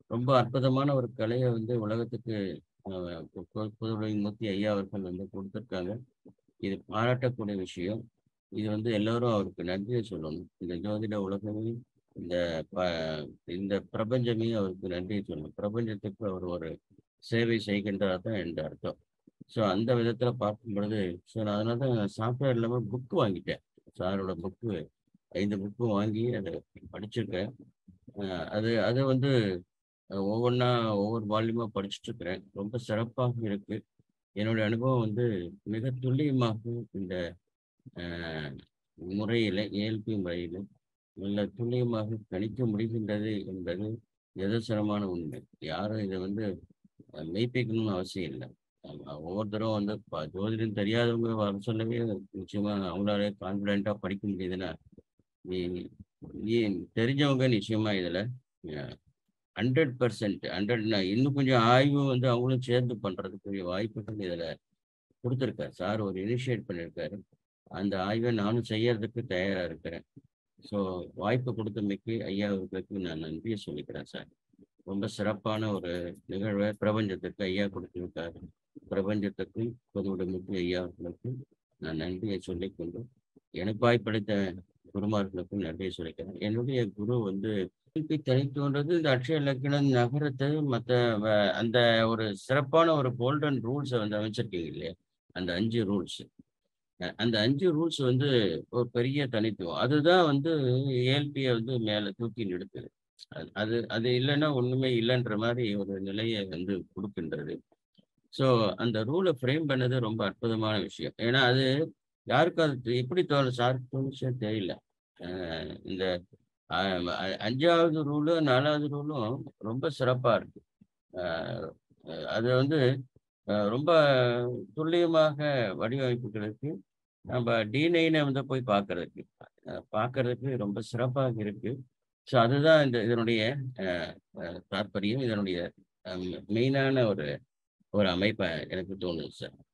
ரொம்ப அற்புதமான ஒரு கலைய வந்து உலகத்துக்கு அ பு பு புதுவுடை மூர்த்தி ஐயா அவர்கள் வந்து குடுத்துருக்காங்க. இது பாராட்டக்கூடிய விஷயம். இது வந்து எல்லோரும் அவருக்கு நன்றிய சொல்லணும். இந்த ஜோதிட உலகமே, இந்த ப இந்த பிரபஞ்சமே அவருக்கு நன்றிய சொல்லணும். பிரபஞ்சத்துக்கு அவர் ஒரு சேவை செய்கின்றார் தான் என்ற அர்த்தம். ஸோ அந்த விதத்தில பார்க்கும்பொழுது, ஸோ நான் அதனால தான் சாஃப்ட்வேர் இல்லாம புக் வாங்கிட்டேன். சாரோட புக்கு 5 புக்கும் வாங்கி அத படிச்சிருக்கேன். அ அது அது வந்து அ ஒவ்வொன்னா ஒவ்வொரு வால்யூமா படிச்சுட்டுருக்கிறேன். ரொம்ப சிறப்பாக இருக்கு. என்னுடைய அனுபவம் வந்து மிக துல்லியமாக இந்த அ முறையில ஏஎல்பி முறையில நல்ல துல்லியமாக கணிக்க முடிகின்றது என்பது நிதர்சனமான உண்மை. யாரும் இத வந்து அ மெய்ப்பிக்கணும்னு அவசியம் இல்ல. ஆமா ஒவ்வொருத்தரும் வந்து ப ஜோதிடம் தெரியாதவங்க வர சொல்லவே நிச்சயமா அவங்களாலே கான்ஃபிடென்ட்டா படிக்க முடியுதுன்னா, நீ நீ தெரிஞ்சவங்க நிச்சயமா இதில அ 100% 100 இன்னும் கொஞ்சம் ஆய்வு வந்து அவங்களும் சேர்ந்து பண்றதுக்குரிய வாய்ப்புகள் இதில குடுத்துருக்காரு. சார் ஒரு இனிஷியேட் பண்ணியிருக்காரு. அந்த ஆய்வ நானும் செய்யறதுக்கு தயாரா இருக்கிறேன். ஸோ வாய்ப்பு குடுத்தமைக்கு ஐயா அவர்களுக்கு நான் நன்றிய சொல்லிக்கிறேன் சார். ரொம்ப சிறப்பான ஒரு நிகழ்வ பிரபஞ்சத்துக்கு ஐயா குடுத்திருக்காரு. பிரபஞ்சத்துக்கும் பொதுவுடை மூர்த்தி ஐயா அவர்களுக்கும் நான் நன்றிய சொல்லிக்கொண்டு, எனக்கு வாய்ப்பளித்த குருமார்களுக்கும் நன்றிய சொல்லிக்கிறேன். என்னுடைய குரு வந்து ஏஎல்பி தனித்துவன்றது இந்த அட்சய லக்கினம் நகரத்த மத்த வ அந்த ஒரு சிறப்பான ஒரு கோல்டன் ரூல்ஸ வந்து அமைச்சிருக்கீங்க இல்லையா? அந்த 5 ரூல்ஸ். அ அந்த 5 ரூல்ஸ் வந்து ஒரு பெரிய தனித்துவம். அதுதான் வந்து ஏஎல்பிய வந்து மேல தூக்கி நிறுத்துது. அது அது அது இல்லன்னா ஒண்ணுமே இல்லன்ற மாரி ஒரு நிலைய வந்து குடுக்கின்றது. ஸோ அந்த ரூல ஃப்ரேம் பண்ணது ரொம்ப அற்புதமான விஷயம். ஏன்னா அது யாருக்கும் அது எப்படி தோணும் சாருக்கு தோணுச்சோ தெரியல. அ இந்த அ 5வது ரூலும், 4வது ரூலும் ரொம்ப சிறப்பா இருக்கு. அ அது வந்து அ ரொம்ப துல்லியமாக வடிவமைப்புகளுக்கு நம்ப டி9 வந்து போய் பார்க்கறதுக்கு. அ பார்க்கறதுக்கு ரொம்ப சிறப்பாக இருக்கு. ஸோ அதுதான் இந்த இதனுடைய அ அ தாற்பரியம். இதனுடைய அ மெயினான ஒரு ஒரு அமைப்பா எனக்கு தோணுது சார்.